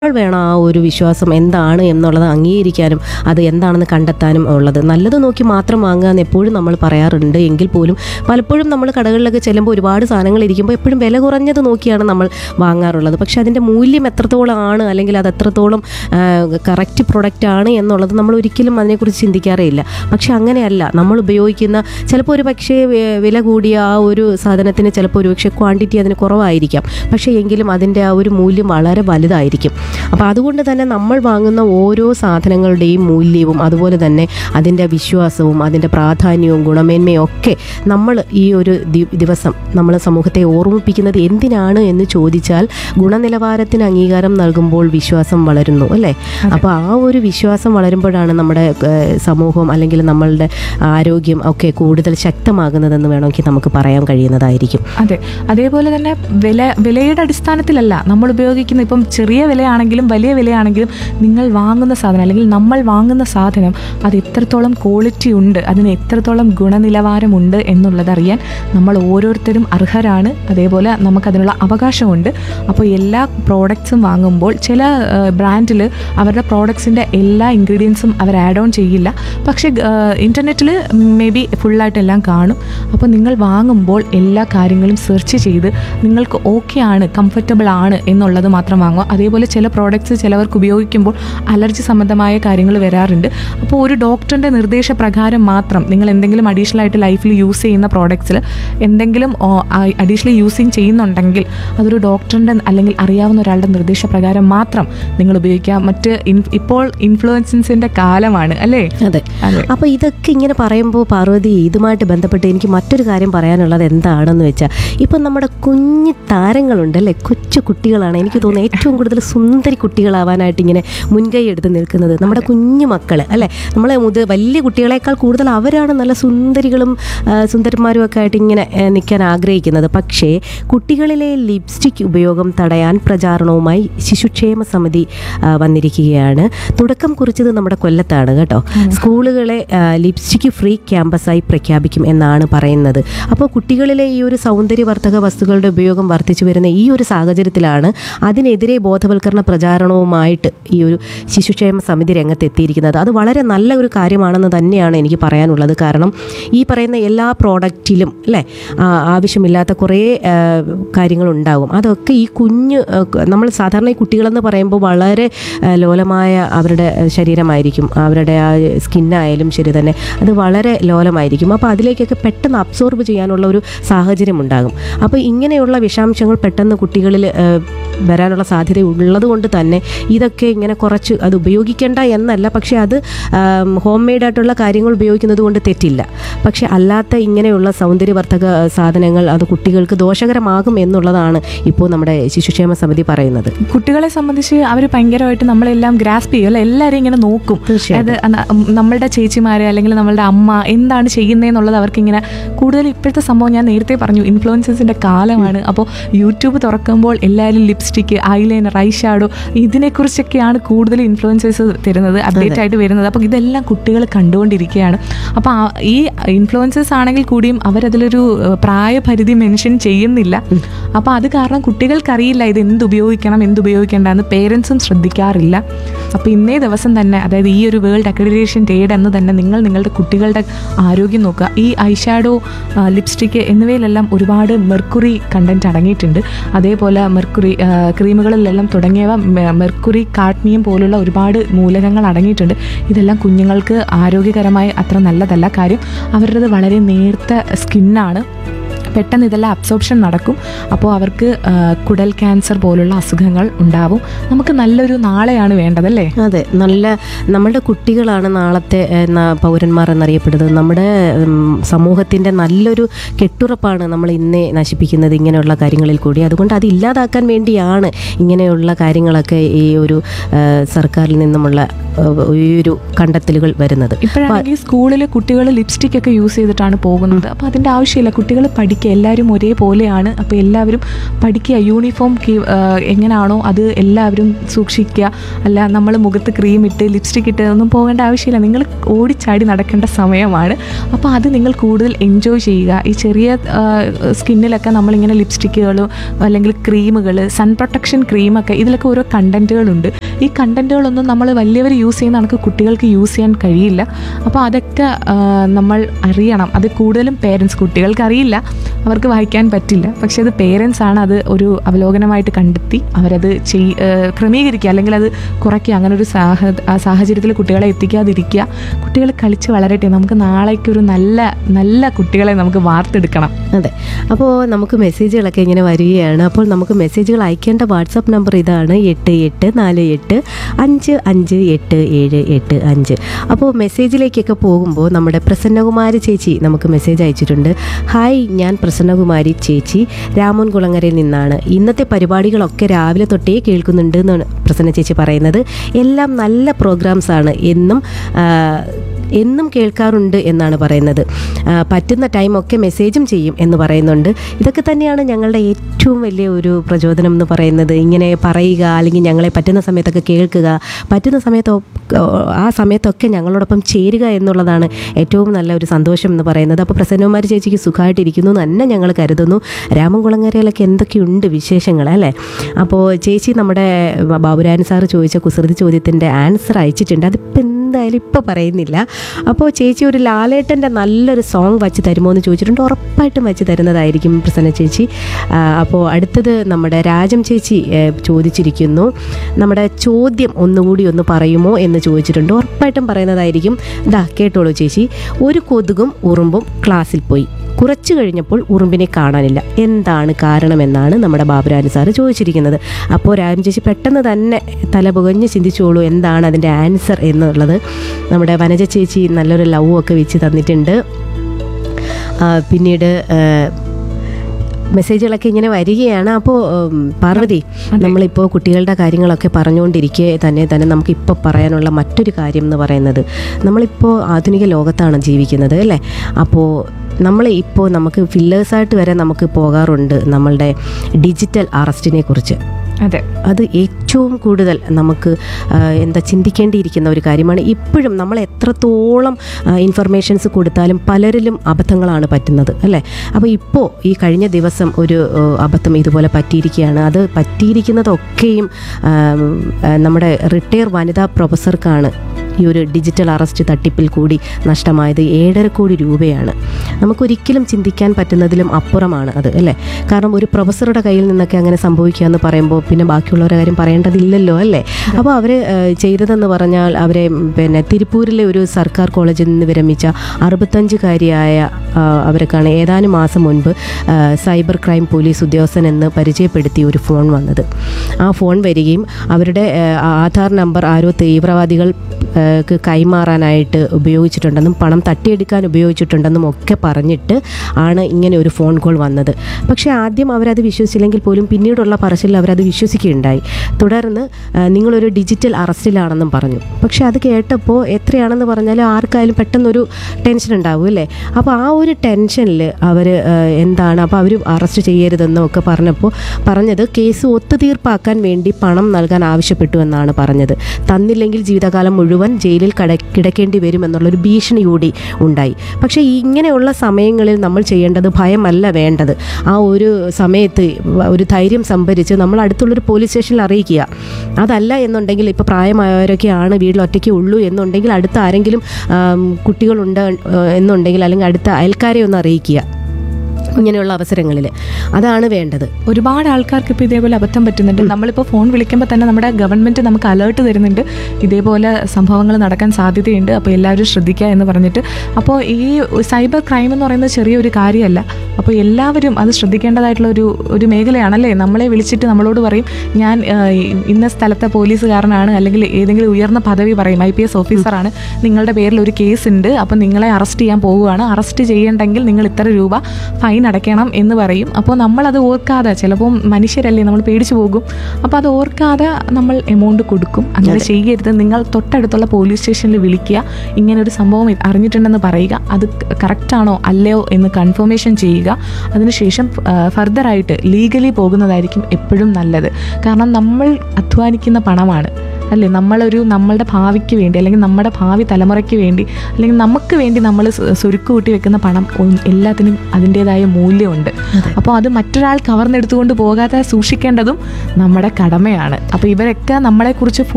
വേണം ആ ഒരു വിശ്വാസം എന്താണ് എന്നുള്ളത് അംഗീകരിക്കാനും അത് എന്താണെന്ന് കണ്ടെത്താനും ഉള്ളത് നല്ലത് നോക്കി മാത്രം വാങ്ങുക എന്ന് എപ്പോഴും നമ്മൾ പറയാറുണ്ട് എങ്കിൽ പോലും പലപ്പോഴും നമ്മൾ കടകളിലൊക്കെ ചെല്ലുമ്പോൾ ഒരുപാട് സാധനങ്ങൾ ഇരിക്കുമ്പോൾ എപ്പോഴും വില കുറഞ്ഞത് നോക്കിയാണ് നമ്മൾ വാങ്ങാറുള്ളത് പക്ഷെ അതിൻ്റെ മൂല്യം എത്രത്തോളം ആണ് അല്ലെങ്കിൽ അത് എത്രത്തോളം കറക്റ്റ് പ്രൊഡക്റ്റ് ആണ് എന്നുള്ളത് നമ്മൾ ഒരിക്കലും അതിനെക്കുറിച്ച് ചിന്തിക്കാറേ ഇല്ല പക്ഷെ അങ്ങനെയല്ല നമ്മൾ ഉപയോഗിക്കുന്ന ചിലപ്പോൾ ഒരു പക്ഷേ വെ- വില കൂടിയ ആ ഒരു സാധനത്തിന് ചിലപ്പോൾ ഒരു പക്ഷേ ക്വാണ്ടിറ്റി അതിന് കുറവായിരിക്കാം പക്ഷേ എങ്കിലും അതിൻ്റെ ആ ഒരു മൂല്യം വളരെ വലുതായിരിക്കും അപ്പോൾ അതുകൊണ്ട് തന്നെ നമ്മൾ വാങ്ങുന്ന ഓരോ സാധനങ്ങളുടെയും മൂല്യവും അതുപോലെ തന്നെ അതിൻ്റെ വിശ്വാസവും അതിൻ്റെ പ്രാധാന്യവും ഗുണമേന്മയും ഒക്കെ നമ്മൾ ഈ ഒരു ദി- ദിവസം നമ്മൾ സമൂഹത്തെ ഓർമ്മിപ്പിക്കുന്നത് എന്തിനാണ് എന്ന് ചോദിച്ചാൽ ഗുണനിലവാരത്തിന് അംഗീകാരം നൽകുമ്പോൾ വിശ്വാസം വളരുന്നു അല്ലേ അപ്പോൾ ആ ഒരു വിശ്വാസം വളരുമ്പോഴാണ് നമ്മുടെ ഏഹ്, സമൂഹം അല്ലെങ്കിൽ നമ്മളുടെ ആരോഗ്യം ഒക്കെ കൂടുതൽ ശക്തമാകുന്നതെന്ന് വേണമെങ്കിൽ നമുക്ക് പറയാൻ കഴിയുന്നതായിരിക്കും അതെ അതേപോലെ തന്നെ വില വിലയുടെ അടിസ്ഥാനത്തിലല്ല നമ്മൾ ഉപയോഗിക്കുന്ന ഇപ്പം ചെറിയ വിലയാണെങ്കിലും വലിയ വിലയാണെങ്കിലും നിങ്ങൾ വാങ്ങുന്ന സാധനം അല്ലെങ്കിൽ നമ്മൾ വാങ്ങുന്ന സാധനം അത് എത്രത്തോളം ക്വാളിറ്റി ഉണ്ട് അതിന് എത്രത്തോളം ഗുണനിലവാരമുണ്ട് എന്നുള്ളത് അറിയാൻ നമ്മൾ ഓരോരുത്തരും അർഹരാണ് അതേപോലെ നമുക്കതിനുള്ള അവകാശമുണ്ട് അപ്പോൾ എല്ലാ പ്രോഡക്ട്സും വാങ്ങുമ്പോൾ ചില ബ്രാൻഡിൽ അവരുടെ പ്രോഡക്ട്സിൻ്റെ എല്ലാ ഇൻഗ്രീഡിയൻസും അവർ ആഡ് ഓൺ ചെയ്യില്ല പക്ഷേ ഇൻ്റർനെറ്റിൽ മേ ബി ഫുള്ളായിട്ട് എല്ലാം കാണും അപ്പോൾ നിങ്ങൾ വാങ്ങുമ്പോൾ എല്ലാ കാര്യങ്ങളും സെർച്ച് ചെയ്ത് നിങ്ങൾക്ക് ഓക്കെ ആണ് കംഫർട്ടബിൾ ആണ് എന്നുള്ളത് മാത്രം വാങ്ങുക അതേപോലെ ചില പ്രോഡക്ട്സ് ചിലവർക്ക് ഉപയോഗിക്കുമ്പോൾ അലർജി സംബന്ധമായ കാര്യങ്ങൾ വരാറുണ്ട് അപ്പോൾ ഒരു ഡോക്ടറിൻ്റെ നിർദ്ദേശപ്രകാരം മാത്രം നിങ്ങൾ എന്തെങ്കിലും അഡീഷണൽ ആയിട്ട് ലൈഫിൽ യൂസ് ചെയ്യുന്ന പ്രോഡക്ട്സിൽ എന്തെങ്കിലും അഡീഷണൽ യൂസിങ് ചെയ്യുന്നുണ്ടെങ്കിൽ അതൊരു ഡോക്ടറിൻ്റെ അല്ലെങ്കിൽ അറിയാവുന്ന ഒരാളുടെ നിർദ്ദേശപ്രകാരം മാത്രം നിങ്ങൾ ഉപയോഗിക്കുക മറ്റ് ഇൻ- ഇപ്പോൾ ഇൻഫ്ലുവൻസിൻ്റെ കാലമാണ് അല്ലേ അതെ അതെ അപ്പോൾ ഇതൊക്കെ ഇങ്ങനെ പറയുമ്പോൾ പാർവതി ഇതുമായിട്ട് ബന്ധപ്പെട്ട് എനിക്ക് മറ്റൊരു കാര്യം പറയാനുള്ളത് എന്താണെന്ന് വെച്ചാൽ ഇപ്പം നമ്മുടെ കുഞ്ഞു താരങ്ങളുണ്ട് അല്ലേ കൊച്ചു കുട്ടികളാണ് എനിക്ക് തോന്നുന്നത് ഏറ്റവും കൂടുതൽ സുന്ദരി കുട്ടികളാവാനായിട്ട് ഇങ്ങനെ മുൻകൈ എടുത്ത് നിൽക്കുന്നത് നമ്മുടെ കുഞ്ഞു മക്കൾ അല്ലേ നമ്മളെ മുത് വലിയ കുട്ടികളെക്കാൾ കൂടുതൽ അവരാണ് നല്ല സുന്ദരികളും ആ, സുന്ദരന്മാരും ഒക്കെ ആയിട്ട് ഇങ്ങനെ ആ, നിൽക്കാൻ ആഗ്രഹിക്കുന്നത് പക്ഷേ കുട്ടികളിലെ ലിപ്സ്റ്റിക് ഉപയോഗം തടയാൻ പ്രചാരണവുമായി ശിശുക്ഷേമ സമിതി ആ, വന്നിരിക്കുകയാണ് തുടക്കം കുറിച്ചത് നമ്മുടെ കൊല്ലത്താണ് കേട്ടോ സ്കൂളുകളെ ആ, ലിപ്സ്റ്റിക് ഫ്രീ ക്യാമ്പസായി പ്രഖ്യാപിക്കും എന്നാണ് പറയുന്നത് അപ്പോൾ കുട്ടികളിലെ ഈ ഒരു സൗന്ദര്യവർദ്ധക വസ്തുക്കളുടെ ഉപയോഗം വർദ്ധിച്ചു വരുന്ന ഈ ഒരു സാഹചര്യത്തിലാണ് അതിനെതിരെ ബോധവൽക്കരണ പ്രചാരണവുമായിട്ട് ഈ ഒരു ശിശുക്ഷേമ സമിതി രംഗത്തെത്തിയിരിക്കുന്നത് അത് വളരെ നല്ല ഒരു കാര്യമാണെന്ന് തന്നെയാണ് എനിക്ക് പറയാനുള്ളത് കാരണം ഈ പറയുന്ന എല്ലാ പ്രോഡക്റ്റിലും അല്ലേ ആ, ആവശ്യമില്ലാത്ത കുറേ ആ, കാര്യങ്ങളുണ്ടാകും അതൊക്കെ ഈ കുഞ്ഞ് ആ, നമ്മൾ സാധാരണ ഈ കുട്ടികളെന്ന് പറയുമ്പോൾ വളരെ ആ, ലോലമായ അവരുടെ ആ, ശരീരമായിരിക്കും അവരുടെ ആ സ്കിന്നായാലും ശരി തന്നെ അത് വളരെ ലോലമായിരിക്കും അപ്പോൾ അതിലേക്കൊക്കെ പെട്ടെന്ന് അബ്സോർബ് ചെയ്യാനുള്ള ഒരു സാഹചര്യം ഉണ്ടാകും അപ്പോൾ ഇങ്ങനെയുള്ള വിഷാംശങ്ങൾ പെട്ടെന്ന് കുട്ടികളിൽ ആ, വരാനുള്ള സാധ്യത ഉള്ളത് കൊണ്ട് തന്നെ ഇതൊക്കെ ഇങ്ങനെ കുറച്ച് അത് ഉപയോഗിക്കേണ്ട എന്നല്ല പക്ഷേ അത് ഹോം മെയ്ഡ് ആയിട്ടുള്ള കാര്യങ്ങൾ ഉപയോഗിക്കുന്നത് കൊണ്ട് തെറ്റില്ല പക്ഷേ അല്ലാത്ത ഇങ്ങനെയുള്ള സൗന്ദര്യവർദ്ധക സാധനങ്ങൾ അത് കുട്ടികൾക്ക് ദോഷകരമാകും എന്നുള്ളതാണ് ഇപ്പോൾ നമ്മുടെ ശിശുക്ഷേമ സമിതി പറയുന്നത് കുട്ടികളെ സംബന്ധിച്ച് അവർ ഭയങ്കരമായിട്ട് നമ്മളെല്ലാം ഗ്രാസ്പ് ചെയ്യും അല്ലെ എല്ലാവരും ഇങ്ങനെ നോക്കും തീർച്ചയായിട്ടും. അതായത് അന്ന- ഉം, നമ്മളുടെ ചേച്ചിമാരെ അല്ലെങ്കിൽ നമ്മളുടെ അമ്മ എന്താണ് ചെയ്യുന്നതെന്നുള്ളത് അവർക്ക് ഇങ്ങനെ കൂടുതൽ ഇപ്പോഴത്തെ സംഭവം ഞാൻ നേരത്തെ പറഞ്ഞു ഇൻഫ്ലുവൻസസിന്റെ കാലമാണ് അപ്പോൾ യൂട്യൂബ് തുറക്കുമ്പോൾ എല്ലാവരും ലിപ്സ്റ്റിക്ക് ഐലൈനർ ഐ ഷാഡോ ഇതിനെക്കുറിച്ചൊക്കെയാണ് കൂടുതൽ ഇൻഫ്ലുവൻസേഴ്സ് തരുന്നത് അപ്ഡേറ്റ് ആയിട്ട് വരുന്നത് അപ്പോൾ ഇതെല്ലാം കുട്ടികൾ കണ്ടുകൊണ്ടിരിക്കുകയാണ് അപ്പോൾ ആ- ഈ ഇൻഫ്ലുവൻസേഴ്സ് ആണെങ്കിൽ കൂടിയും അവരതിലൊരു ഏഹ്, പ്രായപരിധി മെൻഷൻ ചെയ്യുന്നില്ല അപ്പോൾ അത് കാരണം കുട്ടികൾക്കറിയില്ല ഇത് എന്ത് ഉപയോഗിക്കണം എന്ത് ഉപയോഗിക്കേണ്ട എന്ന് പേരൻസും ശ്രദ്ധിക്കാറില്ല അപ്പോൾ ഇന്നേ ദിവസം തന്നെ അതായത് ഈ ഒരു വേൾഡ് അക്രഡിറ്റേഷൻ ഡേയുടെ അന്ന് തന്നെ നിങ്ങൾ നിങ്ങളുടെ കുട്ടികളുടെ ആരോഗ്യം നോക്കുക ഈ ഐഷാഡോ ലിപ്സ്റ്റിക്ക് എന്നിവയിലെല്ലാം ഒരുപാട് മെർക്കുറി കണ്ടന്റ് അടങ്ങിയിട്ടുണ്ട് അതേപോലെ മെർക്കുറി ആ, ക്രീമുകളിലെല്ലാം തുടങ്ങിയവ മെ- മെർക്കുറി കാഡ്മിയം പോലുള്ള ഒരുപാട് മൂലകങ്ങൾ അടങ്ങിയിട്ടുണ്ട് ഇതെല്ലാം കുഞ്ഞുങ്ങൾക്ക് ആരോഗ്യകരമായി അത്ര നല്ലതല്ല കാര്യം അവരുടേത് വളരെ നേർത്ത സ്കിന്നാണ് പെട്ടെന്ന് ഇതെല്ലാം അബ്സോർപ്ഷൻ നടക്കും അപ്പോൾ അവർക്ക് ആ, കുടൽ ക്യാൻസർ പോലുള്ള അസുഖങ്ങൾ ഉണ്ടാവും നമുക്ക് നല്ലൊരു നാളെയാണ് വേണ്ടതല്ലേ അതെ നല്ല നമ്മളുടെ കുട്ടികളാണ് നാളത്തെ ഏഹ്, ന- പൗരന്മാർ എന്നറിയപ്പെടുന്നത് നമ്മുടെ ഉം, സമൂഹത്തിൻ്റെ നല്ലൊരു കെട്ടുറപ്പാണ് നമ്മൾ ഇന്നേ നശിപ്പിക്കുന്നത് ഇങ്ങനെയുള്ള കാര്യങ്ങളിൽ കൂടി അതുകൊണ്ട് അത് ഇല്ലാതാക്കാൻ വേണ്ടിയാണ് ഇങ്ങനെയുള്ള കാര്യങ്ങളൊക്കെ ഈ ഒരു ഏഹ്, സർക്കാരിൽ നിന്നുമുള്ള ഏഹ്, ഈ ഒരു കണ്ടെത്തലുകൾ വരുന്നത് ഇപ്പോഴാണെങ്കിൽ സ്കൂളിൽ കുട്ടികൾ ലിപ്സ്റ്റിക് ഒക്കെ യൂസ് ചെയ്തിട്ടാണ് പോകുന്നത് അപ്പോൾ അതിൻ്റെ ആവശ്യമില്ല കുട്ടികൾ പഠിക്കുക പഠിക്കുക എല്ലാവരും ഒരേപോലെയാണ് അപ്പോൾ എല്ലാവരും പഠിക്കുക യൂണിഫോം കീ- ആ, എങ്ങനെയാണോ അത് എല്ലാവരും സൂക്ഷിക്കുക അല്ല നമ്മൾ മുഖത്ത് ക്രീം ഇട്ട് ലിപ്സ്റ്റിക് ഇട്ട് ഒന്നും പോകേണ്ട ആവശ്യമില്ല നിങ്ങൾ ഓടിച്ചാടി നടക്കേണ്ട സമയമാണ് അപ്പോൾ അത് നിങ്ങൾ കൂടുതൽ എൻജോയ് ചെയ്യുക ഈ ചെറിയ സ്കിന്നിലൊക്കെ നമ്മളിങ്ങനെ ലിപ്സ്റ്റിക്കുകളും അല്ലെങ്കിൽ ക്രീമുകൾ സൺ പ്രൊട്ടക്ഷൻ ക്രീമൊക്കെ ഇതിലൊക്കെ ഓരോ കണ്ടൻറ്റുകളുണ്ട് ഈ കണ്ടൻറ്റുകളൊന്നും നമ്മൾ വലിയവർ യൂസ് ചെയ്യുന്ന കണക്ക് കുട്ടികൾക്ക് യൂസ് ചെയ്യാൻ കഴിയില്ല അപ്പോൾ അതൊക്കെ ആ, നമ്മൾ അറിയണം അത് കൂടുതലും പേരൻസ് കുട്ടികൾക്ക് അറിയില്ല അവർക്ക് വായിക്കാൻ പറ്റില്ല പക്ഷേ അത് പേരൻസ് ആണ് അത് ഒരു അവലോകനമായിട്ട് കണ്ടെത്തി അവരത് ചെയ് ആ, ക്രമീകരിക്കുക അല്ലെങ്കിൽ അത് കുറയ്ക്കുക അങ്ങനെ ഒരു സാഹ ആ സാഹചര്യത്തിൽ കുട്ടികളെ എത്തിക്കാതിരിക്കുക കുട്ടികൾ കളിച്ച് വളരട്ടെ നമുക്ക് നാളേക്ക് ഒരു നല്ല നല്ല കുട്ടികളെ നമുക്ക് വാർത്തെടുക്കണം അതെ അപ്പോൾ നമുക്ക് മെസ്സേജുകളൊക്കെ ഇങ്ങനെ വരികയാണ് അപ്പോൾ നമുക്ക് മെസ്സേജുകൾ അയക്കേണ്ട വാട്സപ്പ് നമ്പർ ഇതാണ് എട്ട് എട്ട് നാല് എട്ട് അഞ്ച് അഞ്ച് എട്ട് ഏഴ് എട്ട് അഞ്ച് അപ്പോൾ മെസ്സേജിലേക്കൊക്കെ പോകുമ്പോൾ നമ്മുടെ പ്രസന്നകുമാരി ചേച്ചി നമുക്ക് മെസ്സേജ് അയച്ചിട്ടുണ്ട് ഹായ് ഞാൻ പ്രസന്നകുമാരി ചേച്ചി രാമൻ കുളങ്ങരയിൽ നിന്നാണ് ഇന്നത്തെ പരിപാടികളൊക്കെ രാവിലെ തൊട്ടേ കേൾക്കുന്നുണ്ട് എന്നാണ് പ്രസന്ന ചേച്ചി പറയുന്നത് എല്ലാം നല്ല പ്രോഗ്രാംസ് ആണ് എന്നും ആ, എന്നും കേൾക്കാറുണ്ട് എന്നാണ് പറയുന്നത് ആ, പറ്റുന്ന ടൈമൊക്കെ മെസ്സേജും ചെയ്യും എന്ന് പറയുന്നുണ്ട് ഇതൊക്കെ തന്നെയാണ് ഞങ്ങളുടെ ഏറ്റവും വലിയ ഒരു പ്രചോദനം എന്ന് പറയുന്നത് ഇങ്ങനെ പറയുക അല്ലെങ്കിൽ ഞങ്ങളെ പറ്റുന്ന സമയത്തൊക്കെ കേൾക്കുക പറ്റുന്ന സമയത്ത് ആ സമയത്തൊക്കെ ഞങ്ങളോടൊപ്പം ചേരുക എന്നുള്ളതാണ് ഏറ്റവും നല്ല ഒരു സന്തോഷം എന്ന് പറയുന്നത് അപ്പോൾ പ്രസന്നകുമാരി ചേച്ചിക്ക് സുഖമായിട്ടിരിക്കുന്നു എന്ന് തന്നെ ഞങ്ങൾ കരുതുന്നു രാമൻകുളങ്ങരയിലൊക്കെ എന്തൊക്കെയുണ്ട് വിശേഷങ്ങൾ അല്ലേ അപ്പോൾ ചേച്ചി നമ്മുടെ ബാബുരാൻ സാറ് ചോദിച്ച കുസൃതി ചോദ്യത്തിൻ്റെ ആൻസർ അയച്ചിട്ടുണ്ട് അതിപ്പോൾ എന്തായാലും ഇപ്പോൾ പറയുന്നില്ല അപ്പോൾ ചേച്ചി ഒരു ലാലേട്ടൻ്റെ നല്ലൊരു സോങ് വച്ച് തരുമോ എന്ന് ചോദിച്ചിട്ടുണ്ട് ഉറപ്പായിട്ടും വച്ച് തരുന്നതായിരിക്കും പ്രസന്ന ചേച്ചി ആ, അപ്പോൾ അടുത്തത് നമ്മുടെ രാജം ചേച്ചി ഏ, ചോദിച്ചിരിക്കുന്നു നമ്മുടെ ചോദ്യം ഒന്നുകൂടി ഒന്ന് പറയുമോ എന്ന് ചോദിച്ചിട്ടുണ്ട് ഉറപ്പായിട്ടും പറയുന്നതായിരിക്കും ദാ കേട്ടോളൂ ചേച്ചി ഒരു കൊതുകും ഉറുമ്പും ക്ലാസ്സിൽ പോയി കുറച്ചു കഴിഞ്ഞപ്പോൾ ഉറുമ്പിനെ കാണാനില്ല എന്താണ് കാരണമെന്നാണ് നമ്മുടെ ബാബുരാനി സാറ് ചോദിച്ചിരിക്കുന്നത് അപ്പോൾ രാജം ചേച്ചി പെട്ടെന്ന് തന്നെ തല പുകഞ്ഞ് ചിന്തിച്ചോളൂ എന്താണ് അതിൻ്റെ ആൻസർ എന്നുള്ളത് നമ്മുടെ വനജ ചേച്ചി നല്ലൊരു ലവ് ഒക്കെ വെച്ച് തന്നിട്ടുണ്ട് ആ, പിന്നീട് ആ, മെസ്സേജുകളൊക്കെ ഇങ്ങനെ വരികയാണ് അപ്പോൾ ഉം, പാർവതി നമ്മളിപ്പോൾ കുട്ടികളുടെ കാര്യങ്ങളൊക്കെ പറഞ്ഞുകൊണ്ടിരിക്കെ തന്നെ തന്നെ നമുക്ക് ഇപ്പോൾ പറയാനുള്ള മറ്റൊരു കാര്യം എന്ന് പറയുന്നത് നമ്മളിപ്പോൾ ആധുനിക ലോകത്താണ് ജീവിക്കുന്നത് അല്ലേ അപ്പോൾ നമ്മൾ ഇപ്പോൾ നമുക്ക് ഫില്ലേഴ്സായിട്ട് വരെ നമുക്ക് പോകാറുണ്ട് നമ്മളുടെ ഡിജിറ്റൽ അറസ്റ്റിനെ കുറിച്ച് അതെ അത് ഏറ്റവും കൂടുതൽ നമുക്ക് ആ, എന്താ ചിന്തിക്കേണ്ടിയിരിക്കുന്ന ഒരു കാര്യമാണ് ഇപ്പോഴും നമ്മൾ എത്രത്തോളം ഇൻഫർമേഷൻസ് കൊടുത്താലും പലരിലും അബദ്ധങ്ങളാണ് പറ്റുന്നത് അല്ലേ അപ്പോൾ ഇപ്പോൾ ഈ കഴിഞ്ഞ ദിവസം ഒരു ആ, അബദ്ധം ഇതുപോലെ പറ്റിയിരിക്കുകയാണ് അത് പറ്റിയിരിക്കുന്നതൊക്കെയും ആ, ആ, നമ്മുടെ റിട്ടയർ വനിതാ പ്രൊഫസർക്കാണ് ഈ ഒരു ഡിജിറ്റൽ അറസ്റ്റ് തട്ടിപ്പിൽ കൂടി നഷ്ടമായത് ഏഴര കോടി രൂപയാണ് നമുക്കൊരിക്കലും ചിന്തിക്കാൻ പറ്റുന്നതിലും അപ്പുറമാണ് അത് അല്ലേ കാരണം ഒരു പ്രൊഫസറുടെ കയ്യിൽ നിന്നൊക്കെ അങ്ങനെ സംഭവിക്കുക എന്ന് പറയുമ്പോൾ പിന്നെ ബാക്കിയുള്ളവരുടെ കാര്യം പറയേണ്ടതില്ലല്ലോ അല്ലേ അപ്പോൾ അവർ ചെയ്തതെന്ന് പറഞ്ഞാൽ അവരെ ഉം, പിന്നെ തിരുപ്പൂരിലെ ഒരു സർക്കാർ കോളേജിൽ നിന്ന് വിരമിച്ച അറുപത്തഞ്ചുകാരിയായ ആ, അവർക്കാണ് ഏതാനും മാസം മുൻപ് ആ, സൈബർ ക്രൈം പോലീസ് ഉദ്യോഗസ്ഥൻ എന്ന് പരിചയപ്പെടുത്തി ഒരു ഫോൺ വന്നത് ആ ഫോൺ വരികയും അവരുടെ ആ, ആധാർ നമ്പർ ആരോ തീവ്രവാദികൾ ആ, ക്ക് കൈമാറാനായിട്ട് ഉപയോഗിച്ചിട്ടുണ്ടെന്നും പണം തട്ടിയെടുക്കാൻ ഉപയോഗിച്ചിട്ടുണ്ടെന്നും ഒക്കെ പറഞ്ഞിട്ട് ആണ് ഇങ്ങനെ ഒരു ഫോൺ കോൾ വന്നത് പക്ഷേ ആദ്യം അവരത് വിശ്വസിച്ചില്ലെങ്കിൽ പോലും പിന്നീടുള്ള പറച്ചിൽ അവരത് വിശ്വസിക്കുകയുണ്ടായി തുടർന്ന് ആ, നിങ്ങളൊരു ഡിജിറ്റൽ അറസ്റ്റിലാണെന്നും പറഞ്ഞു പക്ഷേ അത് കേട്ടപ്പോൾ എത്രയാണെന്ന് പറഞ്ഞാലും ആർക്കായാലും പെട്ടെന്നൊരു ടെൻഷൻ ഉണ്ടാവും അല്ലേ അപ്പോൾ ആ ഒരു ടെൻഷനിൽ അവർ എന്താണ് അപ്പോൾ അവർ അറസ്റ്റ് ചെയ്യരുതെന്നും ഒക്കെ പറഞ്ഞപ്പോൾ പറഞ്ഞത് കേസ് ഒത്തുതീർപ്പാക്കാൻ വേണ്ടി പണം നൽകാൻ ആവശ്യപ്പെട്ടു എന്നാണ് പറഞ്ഞത് തന്നില്ലെങ്കിൽ ജീവിതകാലം മുഴുവൻ ജയിലിൽ കട കിടക്കേണ്ടി വരുമെന്നുള്ളൊരു ഭീഷണി കൂടി ഉണ്ടായി പക്ഷേ ഈ ഇങ്ങനെയുള്ള സമയങ്ങളിൽ നമ്മൾ ചെയ്യേണ്ടത് ഭയമല്ല വേണ്ടത് ആ ഒരു സമയത്ത് വ- ഒരു ധൈര്യം സംഭരിച്ച് നമ്മൾ അടുത്തുള്ളൊരു പോലീസ് സ്റ്റേഷനിൽ അറിയിക്കുക അതല്ല എന്നുണ്ടെങ്കിൽ ഇപ്പോൾ പ്രായമായവരൊക്കെയാണ് വീട്ടിൽ ഒറ്റയ്ക്ക് ഉള്ളൂ എന്നുണ്ടെങ്കിൽ അടുത്ത ആരെങ്കിലും ആം, കുട്ടികളുണ്ട് ഏഹ്, എന്നുണ്ടെങ്കിൽ അല്ലെങ്കിൽ അടുത്ത അയൽക്കാരെ ഒന്ന് അറിയിക്കുക ഇങ്ങനെയുള്ള അവസരങ്ങളിൽ അതാണ് വേണ്ടത് ഒരുപാട് ആൾക്കാർക്ക് ഇപ്പോൾ ഇതേപോലെ അബദ്ധം പറ്റുന്നുണ്ട് നമ്മളിപ്പോൾ ഫോൺ വിളിക്കുമ്പോൾ തന്നെ നമ്മുടെ ഗവൺമെൻറ് നമുക്ക് അലേർട്ട് തരുന്നുണ്ട് ഇതേപോലെ സംഭവങ്ങൾ നടക്കാൻ സാധ്യതയുണ്ട് അപ്പോൾ എല്ലാവരും ശ്രദ്ധിക്കുക എന്ന് പറഞ്ഞിട്ട് അപ്പോൾ ഈ സൈബർ ക്രൈം എന്ന് പറയുന്നത് ചെറിയൊരു കാര്യമല്ല അപ്പോൾ എല്ലാവരും അത് ശ്രദ്ധിക്കേണ്ടതായിട്ടുള്ള ഒരു ഒരു മേഖലയാണല്ലേ നമ്മളെ വിളിച്ചിട്ട് നമ്മളോട് പറയും ഞാൻ ആ, ഇന്ന സ്ഥലത്തെ പോലീസുകാരനാണ് അല്ലെങ്കിൽ ഏതെങ്കിലും ഉയർന്ന പദവി പറയും ഐ പി എസ് ഓഫീസറാണ് നിങ്ങളുടെ പേരിൽ ഒരു കേസ് ഉണ്ട് അപ്പോൾ നിങ്ങളെ അറസ്റ്റ് ചെയ്യാൻ പോവുകയാണ് അറസ്റ്റ് ചെയ്യണ്ടെങ്കിൽ നിങ്ങൾ ഇത്ര രൂപ ഫൈൻ ഫൈൻ അടയ്ക്കണം എന്ന് പറയും അപ്പോൾ നമ്മളത് ഓർക്കാതെ ചിലപ്പോൾ മനുഷ്യരല്ലേ നമ്മൾ പേടിച്ചു പോകും അപ്പോൾ അത് ഓർക്കാതെ നമ്മൾ എമൗണ്ട് കൊടുക്കും അങ്ങനെ ചെയ്യരുത് നിങ്ങൾ തൊട്ടടുത്തുള്ള പോലീസ് സ്റ്റേഷനിൽ വിളിക്കുക ഇങ്ങനെ ഒരു സംഭവം അറിഞ്ഞിട്ടുണ്ടെന്ന് പറയുക അത് കറക്റ്റാണോ അല്ലയോ എന്ന് കൺഫർമേഷൻ ചെയ്യുക അതിനുശേഷം ഫർദറായിട്ട് ലീഗലി പോകുന്നതായിരിക്കും എപ്പോഴും നല്ലത് കാരണം നമ്മൾ അധ്വാനിക്കുന്ന പണമാണ് അല്ലേ നമ്മളൊരു നമ്മളുടെ ഭാവിക്ക് വേണ്ടി അല്ലെങ്കിൽ നമ്മുടെ ഭാവി തലമുറയ്ക്ക് വേണ്ടി അല്ലെങ്കിൽ നമുക്ക് വേണ്ടി നമ്മൾ സ്വരുക്ക് കൂട്ടി വെക്കുന്ന പണം ഒ- എല്ലാത്തിനും അതിൻ്റെതായ മൂല്യമുണ്ട് അപ്പോൾ അത് മറ്റൊരാൾ കവർന്നെടുത്തുകൊണ്ട് പോകാതെ സൂക്ഷിക്കേണ്ടതും നമ്മുടെ കടമയാണ് അപ്പോൾ ഇവരൊക്കെ നമ്മളെക്കുറിച്ച്